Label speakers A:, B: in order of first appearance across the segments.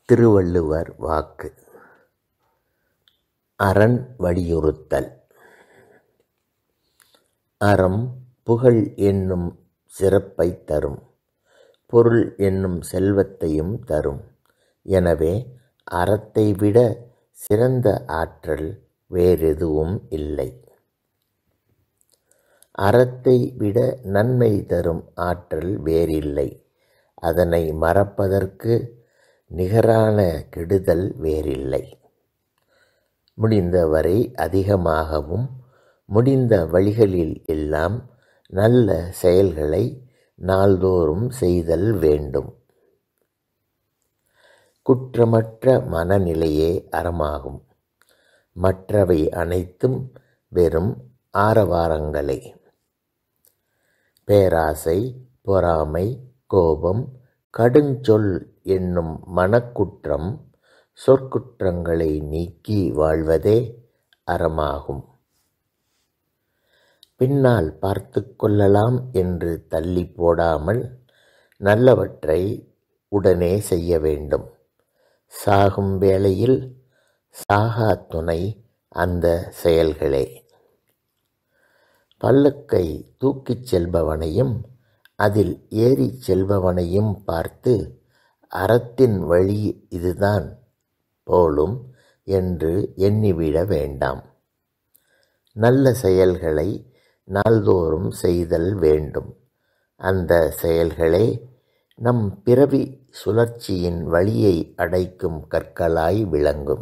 A: திருவள்ளுவர் வாக்கு அரண் வலியுறுத்தல் அறம் புகழ் என்னும் சிறப்பைத் தரும் பொருள் என்னும் செல்வத்தையும் தரும் எனவே அறத்தை விட சிறந்த ஆற்றல் வேறெதுவும் இல்லை அறத்தை விட நன்மை தரும் ஆற்றல் வேறில்லை அதனை மறப்பதற்கு நிகரான கெடுதல் வேறில்லை முடிந்தவரை அதிகமாகவும் முடிந்த வழிகளில் எல்லாம் நல்ல செயல்களை நாள்தோறும் செய்தல் வேண்டும் குற்றமற்ற மனநிலையே அறமாகும் மற்றவை அனைத்தும் வெறும் ஆரவாரங்களே பேராசை பொறாமை கோபம் கடுஞ்சொல் என்னும் மனக்குற்றம் சொற்குற்றங்களை நீக்கி வாழ்வதே அறமாகும் பின்னால் பார்த்து கொள்ளலாம் என்று தள்ளி போடாமல் நல்லவற்றை உடனே செய்ய வேண்டும் சாகும் வேளையில் சாகா துணை அந்த செயல்களே பல்லக்கை தூக்கிச் செல்பவனையும் அதில் ஏறிச் செல்பவனையும் பார்த்து அறத்தின் வழி இதுதான் போலும் என்று எண்ணிவிட வேண்டாம் நல்ல செயல்களை நாள்தோறும் செய்தல் வேண்டும் அந்த செயல்களே நம் பிறவி சுழற்சியின் வழியை அடைக்கும் கற்களாய் விளங்கும்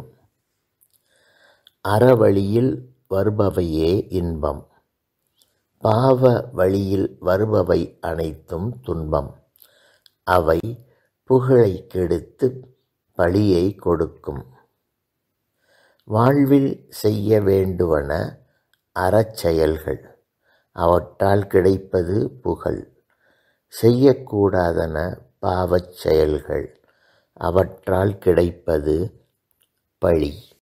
A: அறவழியில் வருபவையே இன்பம் பாவ வழியில் வருபவை அனைத்தும் துன்பம் அவை புகழை கெடுத்து பழியை கொடுக்கும் வாழ்வில் செய்ய வேண்டுவன அறச்செயல்கள் அவற்றால் கிடைப்பது புகழ் செய்யக்கூடாதன பாவச் செயல்கள் அவற்றால் கிடைப்பது பழி